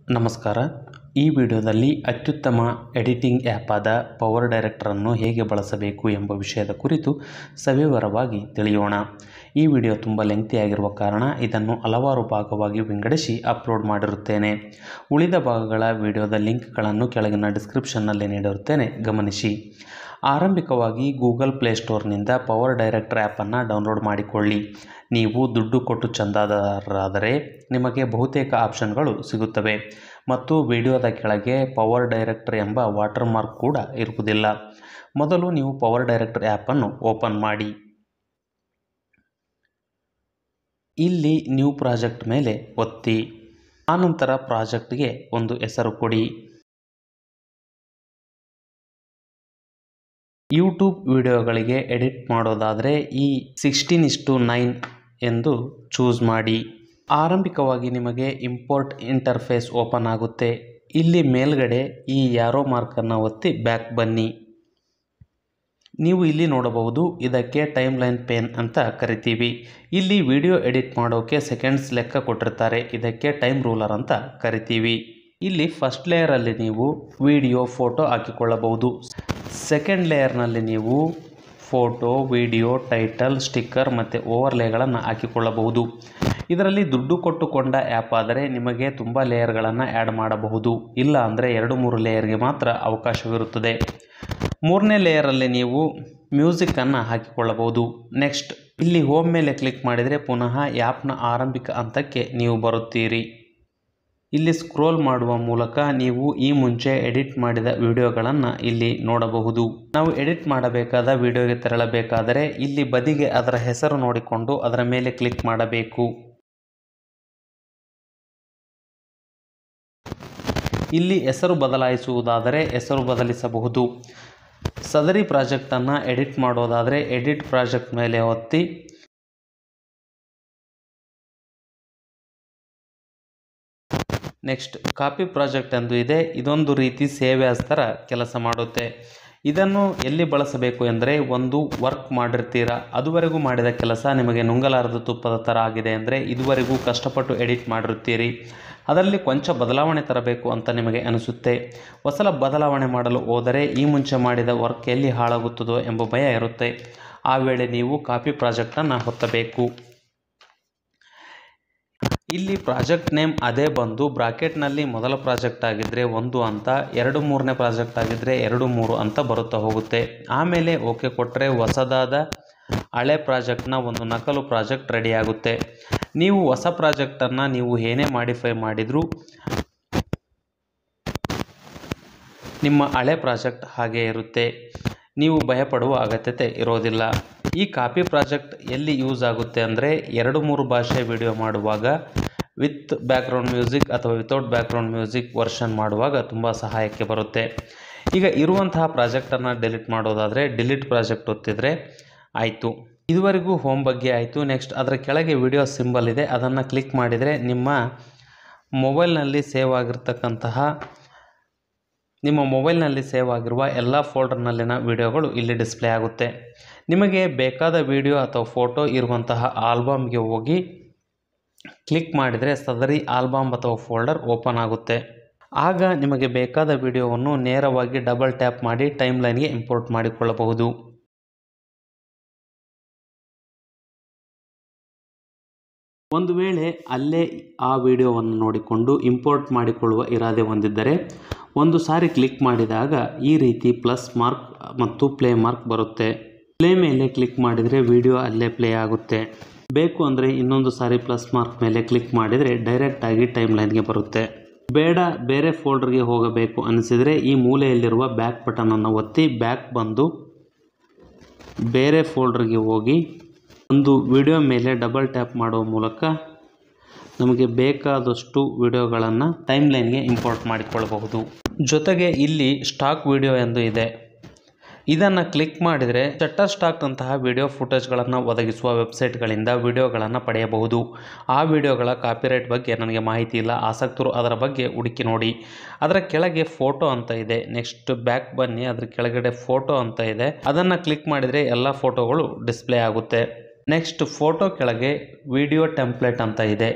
ನಮಸ್ಕಾರ ಈ ವಿಡಿಯೋದಲ್ಲಿ ಅತ್ಯುತ್ತಮ ಎಡಿಟಿಂಗ್ ಆ್ಯಪ್ ಆದ ಪವರ್ ಡೈರೆಕ್ಟರನ್ನು ಹೇಗೆ ಬಳಸಬೇಕು ಎಂಬ ವಿಷಯದ ಕುರಿತು ಸವಿವರವಾಗಿ ತಿಳಿಯೋಣ ಈ ವಿಡಿಯೋ ತುಂಬ ಲೆಂಗ್ತಿಯಾಗಿರುವ ಕಾರಣ ಇದನ್ನು ಹಲವಾರು ಭಾಗವಾಗಿ ವಿಂಗಡಿಸಿ ಅಪ್ಲೋಡ್ ಮಾಡಿರುತ್ತೇನೆ ಉಳಿದ ಭಾಗಗಳ ವಿಡಿಯೋದ ಲಿಂಕ್ಗಳನ್ನು ಕೆಳಗಿನ ಡಿಸ್ಕ್ರಿಪ್ಷನ್ನಲ್ಲಿ ನೀಡಿರುತ್ತೇನೆ ಗಮನಿಸಿ ಆರಂಭಿಕವಾಗಿ ಗೂಗಲ್ ಪ್ಲೇಸ್ಟೋರ್ನಿಂದ ಪವರ್ ಡೈರೆಕ್ಟರ್ ಆ್ಯಪನ್ನು ಡೌನ್ಲೋಡ್ ಮಾಡಿಕೊಳ್ಳಿ ನೀವು ದುಡ್ಡು ಕೊಟ್ಟು ಚಂದಾದಾರರಾದರೆ ನಿಮಗೆ ಬಹುತೇಕ ಆಪ್ಷನ್ಗಳು ಸಿಗುತ್ತವೆ ಮತ್ತು ವಿಡಿಯೋದ ಕೆಳಗೆ ಪವರ್ ಡೈರೆಕ್ಟರ್ ಎಂಬ ವಾಟರ್ ಮಾರ್ಕ್ ಕೂಡ ಇರುವುದಿಲ್ಲ ಮೊದಲು ನೀವು ಪವರ್ ಡೈರೆಕ್ಟರ್ ಆ್ಯಪನ್ನು ಓಪನ್ ಮಾಡಿ ಇಲ್ಲಿ ನ್ಯೂ ಪ್ರಾಜೆಕ್ಟ್ ಮೇಲೆ ಒತ್ತಿ ಆನಂತರ ಪ್ರಾಜೆಕ್ಟ್ಗೆ ಒಂದು ಹೆಸರು ಕೊಡಿ ಯೂಟ್ಯೂಬ್ ವಿಡಿಯೋಗಳಿಗೆ ಎಡಿಟ್ ಮಾಡೋದಾದರೆ ಈ ಸಿಕ್ಸ್ಟೀನ್ ಇಸ್ಟು ನೈನ್ ಎಂದು ಚೂಸ್ ಮಾಡಿ ಆರಂಭಿಕವಾಗಿ ನಿಮಗೆ ಇಂಪೋರ್ಟ್ ಇಂಟರ್ಫೇಸ್ ಓಪನ್ ಆಗುತ್ತೆ ಇಲ್ಲಿ ಮೇಲ್ಗಡೆ ಈ ಯಾರೋ ಮಾರ್ಕನ್ನು ಒತ್ತಿ ಬ್ಯಾಕ್ ಬನ್ನಿ ನೀವು ಇಲ್ಲಿ ನೋಡಬಹುದು ಇದಕ್ಕೆ ಟೈಮ್ ಲೈನ್ ಪೇನ್ ಅಂತ ಕರಿತೀವಿ ಇಲ್ಲಿ ವಿಡಿಯೋ ಎಡಿಟ್ ಮಾಡೋಕ್ಕೆ ಸೆಕೆಂಡ್ಸ್ ಲೆಕ್ಕ ಕೊಟ್ಟಿರ್ತಾರೆ ಇದಕ್ಕೆ ಟೈಮ್ ರೂಲರ್ ಅಂತ ಕರಿತೀವಿ ಇಲ್ಲಿ ಫಸ್ಟ್ ಲೇಯರಲ್ಲಿ ನೀವು ವಿಡಿಯೋ ಫೋಟೋ ಹಾಕಿಕೊಳ್ಳಬಹುದು ಸೆಕೆಂಡ್ ಲೇಯರ್ನಲ್ಲಿ ನೀವು ಫೋಟೋ ವಿಡಿಯೋ ಟೈಟಲ್ ಸ್ಟಿಕ್ಕರ್ ಮತ್ತು ಓವರ್ಲೇಗಳನ್ನು ಹಾಕಿಕೊಳ್ಳಬಹುದು ಇದರಲ್ಲಿ ದುಡ್ಡು ಕೊಟ್ಟುಕೊಂಡ ಆ್ಯಪ್ ಆದರೆ ನಿಮಗೆ ತುಂಬ ಲೇಯರ್ಗಳನ್ನು ಆ್ಯಡ್ ಮಾಡಬಹುದು ಇಲ್ಲ ಅಂದರೆ ಎರಡು ಮೂರು ಲೇಯರ್ಗೆ ಮಾತ್ರ ಅವಕಾಶವಿರುತ್ತದೆ ಮೂರನೇ ಲೇಯರಲ್ಲಿ ನೀವು ಮ್ಯೂಸಿಕ್ಕನ್ನು ಹಾಕಿಕೊಳ್ಳಬಹುದು ನೆಕ್ಸ್ಟ್ ಇಲ್ಲಿ ಹೋಮ್ ಮೇಲೆ ಕ್ಲಿಕ್ ಮಾಡಿದರೆ ಪುನಃ ಆ್ಯಪ್ನ ಆರಂಭಿಕ ಹಂತಕ್ಕೆ ನೀವು ಬರುತ್ತೀರಿ ಇಲ್ಲಿ ಸ್ಕ್ರೋಲ್ ಮಾಡುವ ಮೂಲಕ ನೀವು ಈ ಮುಂಚೆ ಎಡಿಟ್ ಮಾಡಿದ ವಿಡಿಯೋಗಳನ್ನು ಇಲ್ಲಿ ನೋಡಬಹುದು ನಾವು ಎಡಿಟ್ ಮಾಡಬೇಕಾದ ವಿಡಿಯೋಗೆ ತೆರಳಬೇಕಾದರೆ ಇಲ್ಲಿ ಬದಿಗೆ ಅದರ ಹೆಸರು ನೋಡಿಕೊಂಡು ಅದರ ಮೇಲೆ ಕ್ಲಿಕ್ ಮಾಡಬೇಕು ಇಲ್ಲಿ ಹೆಸರು ಬದಲಾಯಿಸುವುದಾದರೆ ಹೆಸರು ಬದಲಿಸಬಹುದು ಸದರಿ ಪ್ರಾಜೆಕ್ಟನ್ನು ಎಡಿಟ್ ಮಾಡೋದಾದರೆ ಎಡಿಟ್ ಪ್ರಾಜೆಕ್ಟ್ ಮೇಲೆ ಒತ್ತಿ ನೆಕ್ಸ್ಟ್ ಕಾಪಿ ಪ್ರಾಜೆಕ್ಟ್ ಎಂದು ಇದೆ ಇದೊಂದು ರೀತಿ ಸೇವೆ ಥರ ಕೆಲಸ ಮಾಡುತ್ತೆ ಇದನ್ನು ಎಲ್ಲಿ ಬಳಸಬೇಕು ಎಂದರೆ ಒಂದು ವರ್ಕ್ ಮಾಡಿರ್ತೀರ ಅದುವರೆಗೂ ಮಾಡಿದ ಕೆಲಸ ನಿಮಗೆ ನುಂಗಲಾರದ ತುಪ್ಪದ ಥರ ಆಗಿದೆ ಅಂದರೆ ಇದುವರೆಗೂ ಕಷ್ಟಪಟ್ಟು ಎಡಿಟ್ ಮಾಡಿರುತ್ತೀರಿ ಅದರಲ್ಲಿ ಕೊಂಚ ಬದಲಾವಣೆ ತರಬೇಕು ಅಂತ ನಿಮಗೆ ಅನಿಸುತ್ತೆ ಹೊಸಲ ಬದಲಾವಣೆ ಮಾಡಲು ಹೋದರೆ ಈ ಮುಂಚೆ ಮಾಡಿದ ವರ್ಕ್ ಎಲ್ಲಿ ಹಾಳಾಗುತ್ತದೋ ಎಂಬ ಭಯ ಇರುತ್ತೆ ಆ ವೇಳೆ ನೀವು ಕಾಪಿ ಪ್ರಾಜೆಕ್ಟನ್ನು ಹೊತ್ತಬೇಕು ಇಲ್ಲಿ ಪ್ರಾಜೆಕ್ಟ್ ನೇಮ್ ಅದೇ ಬಂದು ಬ್ರಾಕೆಟ್ನಲ್ಲಿ ಮೊದಲ ಪ್ರಾಜೆಕ್ಟ್ ಆಗಿದ್ದರೆ ಒಂದು ಅಂತ ಎರಡು ಮೂರನೇ ಪ್ರಾಜೆಕ್ಟ್ ಆಗಿದ್ದರೆ ಎರಡು ಮೂರು ಅಂತ ಬರುತ್ತಾ ಹೋಗುತ್ತೆ ಆಮೇಲೆ ಓಕೆ ಕೊಟ್ಟರೆ ಹೊಸದಾದ ಹಳೆ ಪ್ರಾಜೆಕ್ಟ್ನ ಒಂದು ನಕಲು ಪ್ರಾಜೆಕ್ಟ್ ರೆಡಿ ಆಗುತ್ತೆ ನೀವು ಹೊಸ ಪ್ರಾಜೆಕ್ಟನ್ನು ನೀವು ಏನೇ ಮಾಡಿಫೈ ಮಾಡಿದರೂ ನಿಮ್ಮ ಹಳೆ ಪ್ರಾಜೆಕ್ಟ್ ಹಾಗೇ ಇರುತ್ತೆ ನೀವು ಭಯಪಡುವ ಅಗತ್ಯತೆ ಇರೋದಿಲ್ಲ ಈ ಕಾಪಿ ಪ್ರಾಜೆಕ್ಟ್ ಎಲ್ಲಿ ಯೂಸ್ ಆಗುತ್ತೆ ಅಂದರೆ ಎರಡು ಮೂರು ಭಾಷೆ ವಿಡಿಯೋ ಮಾಡುವಾಗ ವಿತ್ ಬ್ಯಾಕ್ಗ್ರೌಂಡ್ ಮ್ಯೂಸಿಕ್ ಅಥವಾ ವಿತೌಟ್ ಬ್ಯಾಕ್ಗ್ರೌಂಡ್ ಮ್ಯೂಸಿಕ್ ವರ್ಷನ್ ಮಾಡುವಾಗ ತುಂಬ ಸಹಾಯಕ್ಕೆ ಬರುತ್ತೆ ಈಗ ಇರುವಂತಹ ಪ್ರಾಜೆಕ್ಟನ್ನು ಡಿಲೀಟ್ ಮಾಡೋದಾದರೆ ಡಿಲೀಟ್ ಪ್ರಾಜೆಕ್ಟ್ ಒತ್ತಿದರೆ ಆಯಿತು ಇದುವರೆಗೂ ಹೋಮ್ ಬಗ್ಗೆ ಆಯಿತು ನೆಕ್ಸ್ಟ್ ಅದರ ಕೆಳಗೆ ವಿಡಿಯೋ ಸಿಂಬಲ್ ಇದೆ ಅದನ್ನು ಕ್ಲಿಕ್ ಮಾಡಿದರೆ ನಿಮ್ಮ ಮೊಬೈಲ್ನಲ್ಲಿ ಸೇವ್ ಆಗಿರ್ತಕ್ಕಂತಹ ನಿಮ್ಮ ಮೊಬೈಲ್ನಲ್ಲಿ ಸೇವ್ ಆಗಿರುವ ಎಲ್ಲ ಫೋಲ್ಡರ್ನಲ್ಲಿನ ವಿಡಿಯೋಗಳು ಇಲ್ಲಿ ಡಿಸ್ಪ್ಲೇ ಆಗುತ್ತೆ ನಿಮಗೆ ಬೇಕಾದ ವಿಡಿಯೋ ಅಥವಾ ಫೋಟೋ ಇರುವಂತಹ ಆಲ್ಬಮ್ಗೆ ಹೋಗಿ ಕ್ಲಿಕ್ ಮಾಡಿದರೆ ಸದರಿ ಆಲ್ಬಮ್ ಅಥವಾ ಫೋಲ್ಡರ್ ಓಪನ್ ಆಗುತ್ತೆ ಆಗ ನಿಮಗೆ ಬೇಕಾದ ವಿಡಿಯೋವನ್ನು ನೇರವಾಗಿ ಡಬಲ್ ಟ್ಯಾಪ್ ಮಾಡಿ ಟೈಮ್ ಲೈನ್ಗೆ ಇಂಪೋರ್ಟ್ ಮಾಡಿಕೊಳ್ಳಬಹುದು ಒಂದು ವೇಳೆ ಅಲ್ಲೇ ಆ ವಿಡಿಯೋವನ್ನು ನೋಡಿಕೊಂಡು ಇಂಪೋರ್ಟ್ ಮಾಡಿಕೊಳ್ಳುವ ಇರಾದೆ ಹೊಂದಿದ್ದರೆ ಒಂದು ಸಾರಿ ಕ್ಲಿಕ್ ಮಾಡಿದಾಗ ಈ ರೀತಿ ಪ್ಲಸ್ ಮಾರ್ಕ್ ಮತ್ತು ಪ್ಲೇ ಮಾರ್ಕ್ ಬರುತ್ತೆ ಪ್ಲೇ ಮೇಲೆ ಕ್ಲಿಕ್ ಮಾಡಿದರೆ ವಿಡಿಯೋ ಅಲ್ಲೇ ಪ್ಲೇ ಆಗುತ್ತೆ ಬೇಕು ಅಂದರೆ ಇನ್ನೊಂದು ಸಾರಿ ಪ್ಲಸ್ ಮಾರ್ಕ್ ಮೇಲೆ ಕ್ಲಿಕ್ ಮಾಡಿದರೆ ಡೈರೆಕ್ಟಾಗಿ ಟೈಮ್ ಲೈನ್ಗೆ ಬರುತ್ತೆ ಬೇಡ ಬೇರೆ ಫೋಲ್ಡರ್ಗೆ ಹೋಗಬೇಕು ಅನಿಸಿದರೆ ಈ ಮೂಲೆಯಲ್ಲಿರುವ ಬ್ಯಾಕ್ ಬಟನನ್ನು ಒತ್ತಿ ಬ್ಯಾಕ್ ಬಂದು ಬೇರೆ ಫೋಲ್ಡರ್ಗೆ ಹೋಗಿ ಒಂದು ವಿಡಿಯೋ ಮೇಲೆ ಡಬಲ್ ಟ್ಯಾಪ್ ಮಾಡುವ ಮೂಲಕ ನಮಗೆ ಬೇಕಾದಷ್ಟು ವಿಡಿಯೋಗಳನ್ನು ಟೈಮ್ ಲೈನ್ಗೆ ಇಂಪೋರ್ಟ್ ಮಾಡಿಕೊಳ್ಳಬಹುದು ಜೊತೆಗೆ ಇಲ್ಲಿ ಸ್ಟಾಕ್ ವಿಡಿಯೋ ಎಂದು ಇದೆ ಇದನ್ನು ಕ್ಲಿಕ್ ಮಾಡಿದರೆ ಶಟರ್ ಸ್ಟಾಕ್ ಅಂತಹ ವಿಡಿಯೋ ಫುಟೇಜ್ಗಳನ್ನು ಒದಗಿಸುವ ವೆಬ್ಸೈಟ್ಗಳಿಂದ ವಿಡಿಯೋಗಳನ್ನು ಪಡೆಯಬಹುದು ಆ ವಿಡಿಯೋಗಳ ಕಾಪಿರೈಟ್ ಬಗ್ಗೆ ನನಗೆ ಮಾಹಿತಿ ಇಲ್ಲ ಆಸಕ್ತರು ಅದರ ಬಗ್ಗೆ ಹುಡುಕಿ ನೋಡಿ ಅದರ ಕೆಳಗೆ ಫೋಟೋ ಅಂತ ಇದೆ ನೆಕ್ಸ್ಟ್ ಬ್ಯಾಕ್ ಬನ್ನಿ ಅದರ ಕೆಳಗಡೆ ಫೋಟೋ ಅಂತ ಇದೆ ಅದನ್ನು ಕ್ಲಿಕ್ ಮಾಡಿದರೆ ಎಲ್ಲ ಫೋಟೋಗಳು ಡಿಸ್ಪ್ಲೇ ಆಗುತ್ತೆ ನೆಕ್ಸ್ಟ್ ಫೋಟೋ ಕೆಳಗೆ ವಿಡಿಯೋ ಟೆಂಪ್ಲೇಟ್ ಅಂತ ಇದೆ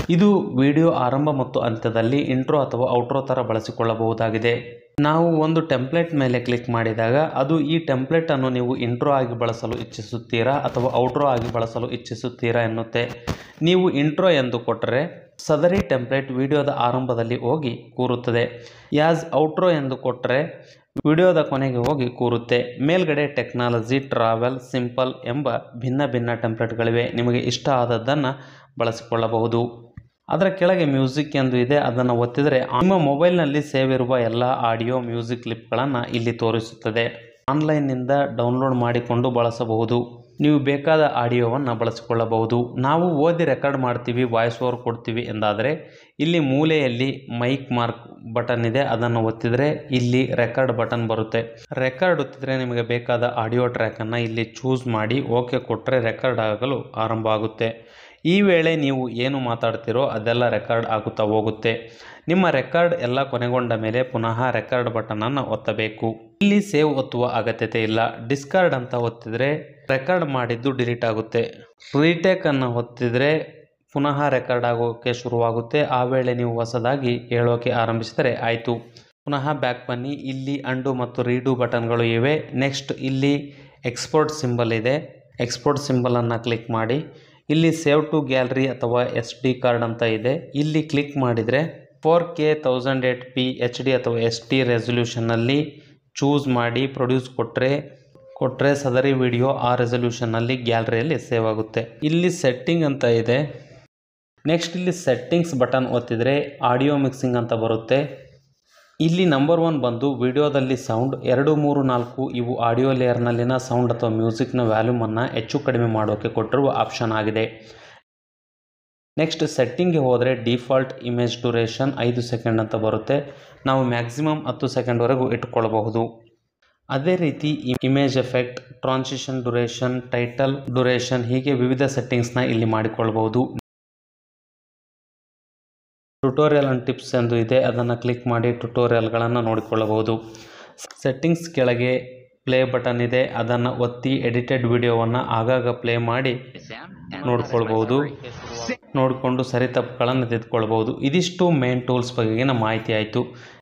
ಇದು ವಿಡಿಯೋ ಆರಂಭ ಮತ್ತು ಅಂತ್ಯದಲ್ಲಿ ಇಂಟ್ರೋ ಅಥವಾ ಔಟ್ರೋ ಥರ ಬಳಸಿಕೊಳ್ಳಬಹುದಾಗಿದೆ ನಾವು ಒಂದು ಟೆಂಪ್ಲೇಟ್ ಮೇಲೆ ಕ್ಲಿಕ್ ಮಾಡಿದಾಗ ಅದು ಈ ಟೆಂಪ್ಲೇಟ್ ಅನ್ನು ನೀವು ಇಂಟ್ರೋ ಆಗಿ ಬಳಸಲು ಇಚ್ಛಿಸುತ್ತೀರಾ ಅಥವಾ ಔಟ್ರೋ ಆಗಿ ಬಳಸಲು ಇಚ್ಛಿಸುತ್ತೀರಾ ಎನ್ನುತ್ತೆ ನೀವು ಇಂಟ್ರೋ ಎಂದು ಕೊಟ್ಟರೆ ಸದರಿ ಟೆಂಪ್ಲೇಟ್ ವಿಡಿಯೋದ ಆರಂಭದಲ್ಲಿ ಹೋಗಿ ಕೂರುತ್ತದೆ ಯಾಸ್ ಔಟ್ರೋ ಎಂದು ಕೊಟ್ಟರೆ ವಿಡಿಯೋದ ಕೊನೆಗೆ ಹೋಗಿ ಕೂರುತ್ತೆ ಮೇಲ್ಗಡೆ ಟೆಕ್ನಾಲಜಿ ಟ್ರಾವೆಲ್ ಸಿಂಪಲ್ ಎಂಬ ಭಿನ್ನ ಭಿನ್ನ ಟೆಂಪ್ಲೇಟ್ಗಳಿವೆ ನಿಮಗೆ ಇಷ್ಟ ಆದದ್ದನ್ನು ಬಳಸಿಕೊಳ್ಳಬಹುದು ಅದರ ಕೆಳಗೆ ಮ್ಯೂಸಿಕ್ ಎಂದು ಇದೆ ಅದನ್ನು ಒತ್ತಿದರೆ ನಿಮ್ಮ ಮೊಬೈಲ್ನಲ್ಲಿ ಸೇವ್ ಇರುವ ಎಲ್ಲ ಆಡಿಯೋ ಮ್ಯೂಸಿಕ್ ಕ್ಲಿಪ್ಗಳನ್ನು ಇಲ್ಲಿ ತೋರಿಸುತ್ತದೆ ಆನ್ಲೈನ್ನಿಂದ ಡೌನ್ಲೋಡ್ ಮಾಡಿಕೊಂಡು ಬಳಸಬಹುದು ನೀವು ಬೇಕಾದ ಆಡಿಯೋವನ್ನು ಬಳಸಿಕೊಳ್ಳಬಹುದು ನಾವು ಓದಿ ರೆಕಾರ್ಡ್ ಮಾಡ್ತೀವಿ ವಾಯ್ಸ್ ಓವರ್ ಕೊಡ್ತೀವಿ ಎಂದಾದರೆ ಇಲ್ಲಿ ಮೂಲೆಯಲ್ಲಿ ಮೈಕ್ ಮಾರ್ಕ್ ಬಟನ್ ಇದೆ ಅದನ್ನು ಒತ್ತಿದರೆ ಇಲ್ಲಿ ರೆಕಾರ್ಡ್ ಬಟನ್ ಬರುತ್ತೆ ರೆಕಾರ್ಡ್ ಒತ್ತಿದರೆ ನಿಮಗೆ ಬೇಕಾದ ಆಡಿಯೋ ಟ್ರ್ಯಾಕನ್ನು ಇಲ್ಲಿ ಚೂಸ್ ಮಾಡಿ ಓಕೆ ಕೊಟ್ಟರೆ ರೆಕಾರ್ಡ್ ಆಗಲು ಆರಂಭ ಆಗುತ್ತೆ ಈ ವೇಳೆ ನೀವು ಏನು ಮಾತಾಡ್ತೀರೋ ಅದೆಲ್ಲ ರೆಕಾರ್ಡ್ ಆಗುತ್ತಾ ಹೋಗುತ್ತೆ ನಿಮ್ಮ ರೆಕಾರ್ಡ್ ಎಲ್ಲ ಕೊನೆಗೊಂಡ ಮೇಲೆ ಪುನಃ ರೆಕಾರ್ಡ್ ಬಟನನ್ನು ಒತ್ತಬೇಕು ಇಲ್ಲಿ ಸೇವ್ ಒತ್ತುವ ಅಗತ್ಯತೆ ಇಲ್ಲ ಡಿಸ್ಕಾರ್ಡ್ ಅಂತ ಒತ್ತಿದರೆ ರೆಕಾರ್ಡ್ ಮಾಡಿದ್ದು ಡಿಲೀಟ್ ಆಗುತ್ತೆ ರೀಟೇಕ್ ಅನ್ನು ಒತ್ತಿದರೆ ಪುನಃ ರೆಕಾರ್ಡ್ ಆಗೋಕ್ಕೆ ಶುರುವಾಗುತ್ತೆ ಆ ವೇಳೆ ನೀವು ಹೊಸದಾಗಿ ಹೇಳೋಕೆ ಆರಂಭಿಸಿದರೆ ಆಯಿತು ಪುನಃ ಬ್ಯಾಕ್ ಬನ್ನಿ ಇಲ್ಲಿ ಅಂಡು ಮತ್ತು ರೀಡು ಬಟನ್ಗಳು ಇವೆ ನೆಕ್ಸ್ಟ್ ಇಲ್ಲಿ ಎಕ್ಸ್ಪೋರ್ಟ್ ಸಿಂಬಲ್ ಇದೆ ಎಕ್ಸ್ಪೋರ್ಟ್ ಸಿಂಬಲನ್ನು ಕ್ಲಿಕ್ ಮಾಡಿ ಇಲ್ಲಿ ಸೇವ್ ಟು ಗ್ಯಾಲರಿ ಅಥವಾ ಎಸ್ ಡಿ ಕಾರ್ಡ್ ಅಂತ ಇದೆ ಇಲ್ಲಿ ಕ್ಲಿಕ್ ಮಾಡಿದರೆ four K thousand eight P H D ಅಥವಾ ಎಸ್ ಟಿ ರೆಸೊಲ್ಯೂಷನ್ನಲ್ಲಿ ಚೂಸ್ ಮಾಡಿ ಪ್ರೊಡ್ಯೂಸ್ ಕೊಟ್ಟರೆ ಕೊಟ್ಟರೆ ಸದರಿ ವಿಡಿಯೋ ಆ ರೆಸೊಲ್ಯೂಷನ್ನಲ್ಲಿ ಗ್ಯಾಲರಿಯಲ್ಲಿ ಸೇವ್ ಆಗುತ್ತೆ ಇಲ್ಲಿ ಸೆಟ್ಟಿಂಗ್ ಅಂತ ಇದೆ ನೆಕ್ಸ್ಟ್ ಇಲ್ಲಿ ಸೆಟ್ಟಿಂಗ್ಸ್ ಬಟನ್ ಒತ್ತಿದರೆ ಆಡಿಯೋ ಮಿಕ್ಸಿಂಗ್ ಅಂತ ಬರುತ್ತೆ ಇಲ್ಲಿ ನಂಬರ್ ಒನ್ ಬಂದು ವಿಡಿಯೋದಲ್ಲಿ ಸೌಂಡ್ ಎರಡು ಮೂರು ನಾಲ್ಕು ಇವು ಆಡಿಯೋ ಲೇಯರ್ನಲ್ಲಿನ ಸೌಂಡ್ ಅಥವಾ ಮ್ಯೂಸಿಕ್ನ ವ್ಯಾಲ್ಯೂಮನ್ನು ಹೆಚ್ಚು ಕಡಿಮೆ ಮಾಡೋಕ್ಕೆ ಕೊಟ್ಟಿರುವ ಆಪ್ಷನ್ ಆಗಿದೆ ನೆಕ್ಸ್ಟ್ ಸೆಟ್ಟಿಂಗ್ಗೆ ಹೋದರೆ ಡಿಫಾಲ್ಟ್ ಇಮೇಜ್ ಡ್ಯೂರೇಷನ್ ಐದು ಸೆಕೆಂಡ್ ಅಂತ ಬರುತ್ತೆ ನಾವು ಮ್ಯಾಕ್ಸಿಮಮ್ ಹತ್ತು ಸೆಕೆಂಡ್ವರೆಗೂ ಇಟ್ಕೊಳ್ಬಹುದು ಅದೇ ರೀತಿ image effect transition duration title duration ಹೀಗೆ ವಿವಿಧ ಸೆಟ್ಟಿಂಗ್ಸ್ನ ಇಲ್ಲಿ ಮಾಡಿಕೊಳ್ಬಹುದು ಟ್ಯುಟೋರಿಯಲ್ ಅಂಡ್ ಟಿಪ್ಸ್ ಎಂದು ಇದೆ ಅದನ್ನು ಕ್ಲಿಕ್ ಮಾಡಿ ಟ್ಯುಟೋರಿಯಲ್ಗಳನ್ನು ನೋಡಿಕೊಳ್ಳಬಹುದು ಸೆಟ್ಟಿಂಗ್ಸ್ ಕೆಳಗೆ ಪ್ಲೇ ಬಟನ್ ಇದೆ ಅದನ್ನು ಒತ್ತಿ ಎಡಿಟೆಡ್ ವಿಡಿಯೋವನ್ನು ಆಗಾಗ ಪ್ಲೇ ಮಾಡಿ ನೋಡ್ಕೊಳ್ಬಹುದು ನೋಡಿಕೊಂಡು ಸರಿ ತಪ್ಪುಗಳನ್ನು ತಿದ್ದುಕೊಳ್ಬಹುದು ಇದಿಷ್ಟು ಮೇನ್ ಟೂಲ್ಸ್ ಬಗೆಗಿನ ಮಾಹಿತಿ ಆಯಿತು